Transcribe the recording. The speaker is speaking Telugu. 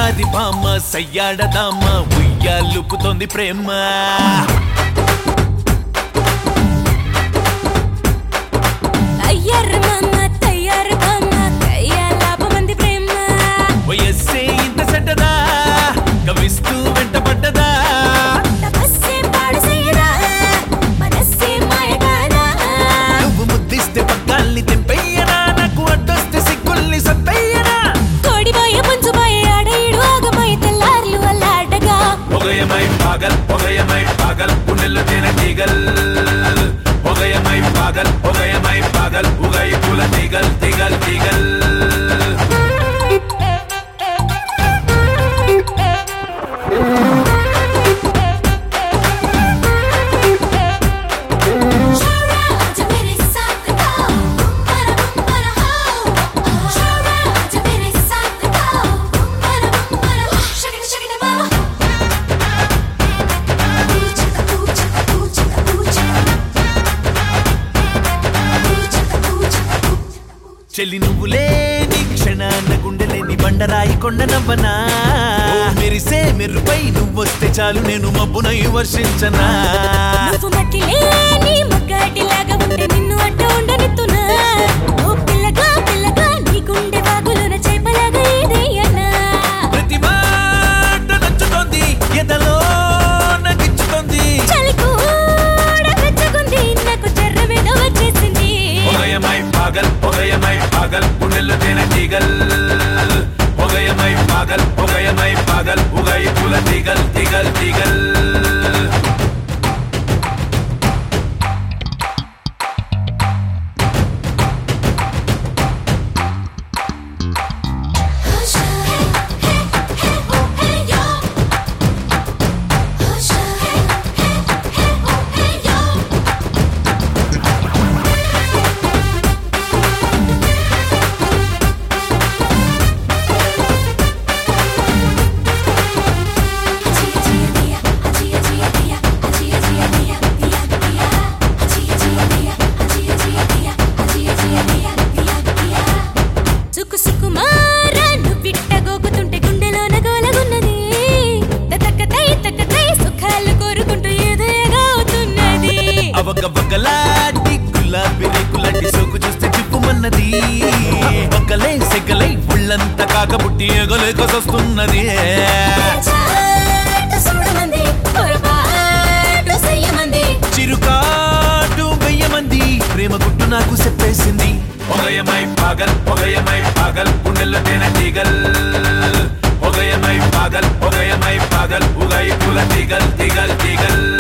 వయ్యారి బామ్మ సయ్యాడదామ ఉయ్యాలుపుతోంది ప్రేమ అయ్యారు మామ తయ్యారు బామ్మ కయ్యా లాభమంది ప్రేమ వయస్సే ఇంత సెంటదా కవిస్తూ వెంటపడ్డదా తపస్సే పాడు చేయరా మనస్సే మాయ కాదా నువ్వు ముద్దిస్తే పక్కాల్ని తెంపయ్యనా నాకు అడ్డొస్తే సిగ్గుల్ని సత్తయ్యనా కోడిపోయ పుంజుపోయ ఆడేడు ఆగమై తెల్లార్లు అల్లాడగా పొగయమై పాగల్ పొగయమై పాగల్ పున్నెల్లో తేనె తీగల్ పొగయమై పాగల్ పొగయమై పాగల్ ఉగై పుల తీగల్ తీగల్ తీగల్ షోరా ఆజ మేరే సాత్ గా బుంబర బుంబర హో షోరా ఆజ మేరే సాత్ గా బుంబర బుంబర షకిట షకిట బావా పూచక పూచక పూచక పూచక పూచక చెల్లి నువ్వులే నీ క్షణాన్న గుండెలేని బండరాయి కొండ నవ్వనా ఓ మెరిసే మెరుపై నువ్వొస్తే చాలు నేను మబ్బునై వర్షించనా నువ్వు మట్టి లేని మగ్గాటిలాగా ఉంటే నిన్ను అడ్డ ఉండనిత్తునా ఓ పిల్లగా పిల్లగా నీ గుండె బాగులున చేపలాగా ఇదయ్యనా ప్రతి మాట నచ్చుతోంది ఎదలో నగిచ్చుతోంది చలి కూడా పెంచుకుంది నాకు చెర్ర మీద వచ్చేసింది పొగయమై పాగల్ పొగయమై పాగల్ గుండెల్లో తేనె తీగల్ పొగయమై పాగల్ పొగయమై పాగల్ ఉగై పుల తీగల్ తీగల్ తీగల్ సుకు సుకుమారా నువ్విట్ట గోకుతుంటే గుండెలోన గోలగున్నది తక్కతై తక్కతై సుఖాలు కోరుకుంటూ ఏదేగా అవుతున్నది అవగవగలాటి గులాబీ రేకులాంటి సోకు చూస్తే చిప్పుమన్నది పక్కలే సెగలై ఒళ్ళంతా కాకబుట్టి ఎగలేకొసొస్తున్నది చాటు చూడమంది పొరపాటు చెయ్యమంది చిరుకాటు వెయ్యమంది ప్రేమ గుట్టు నాకు చెప్పేసింది పొగయమై పాగల్ పొగయమై పాగల్ గుండెల్లో తేనె తీగల్ పొగయమై పాగల్ పొగయమై పాగల్ ఉగై పుల తీగల్ తీగల్ తీగల్